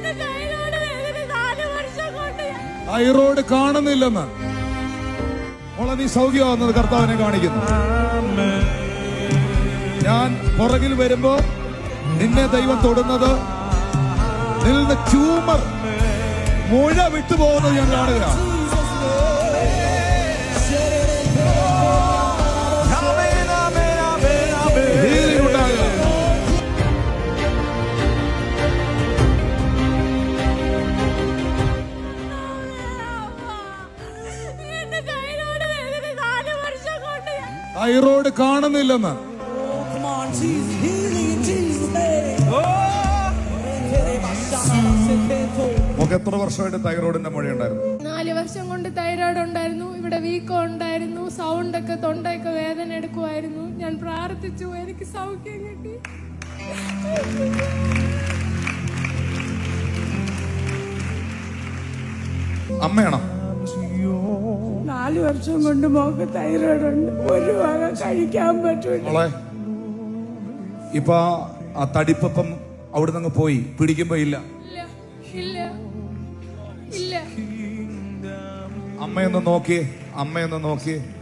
എന്റെ തൈറോയ്ഡ് വേദന നാല് വർഷം കൊണ്ട് ഞാൻ- തൈറോയ്ഡ് കാണുന്നില്ലെന്ന് മോളെ നീ സൗഖ്യമാകുന്നത് കർത്താവിനെ കാണിക്കുന്നു ഞാൻ പുറകിൽ വരുമ്പോ നിന്നെ ദൈവം തൊടുന്നത് നിന്ന് ട്യൂമർ മുഴ വിട്ടുപോകുന്നത് ഞാൻ കാണുകയാണ് Healing ഉണ്ടാകുക. എന്റെ തൈറോയ്ഡ് വേദന നാല് വർഷം കൊണ്ട് ഞാൻ- തൈറോയ്ഡ് കാണുന്നില്ലെന്ന് Come on, Jesus, healing in Jesus' name. നമുക്ക് എത്ര വർഷമായിട്ട് തൈറോയിഡിന്റെ മുഴ ഉണ്ടായിരുന്നു നാല് വർഷം കൊണ്ട് തൈറോയ്ഡ് ഉണ്ടായിരുന്നു ഇവിടെ വീക്കം ഉണ്ടായിരുന്നു സൗണ്ട് ഒക്കെ തൊണ്ടയൊക്കെ വേദന എടുക്കുമായിരുന്നു ഞാൻ പ്രാർത്ഥിച്ചു എനിക്ക് സൗഖ്യം കിട്ടി അമ്മയാണോ നാല് വർഷം കൊണ്ട് മോക്ക് തൈറോയ്ഡ് ഉണ്ട് ഒരു വക കഴിക്കാൻ പറ്റൂല മോളെ ഇപ്പൊ ആ തടിപ്പം അവിടെ നിന്ന് പോയി പിടിക്കുമ്പോ ഇല്ല ഇല്ല ഇല്ല ഇല്ല അമ്മയൊന്ന് നോക്കി അമ്മയൊന്ന് നോക്കി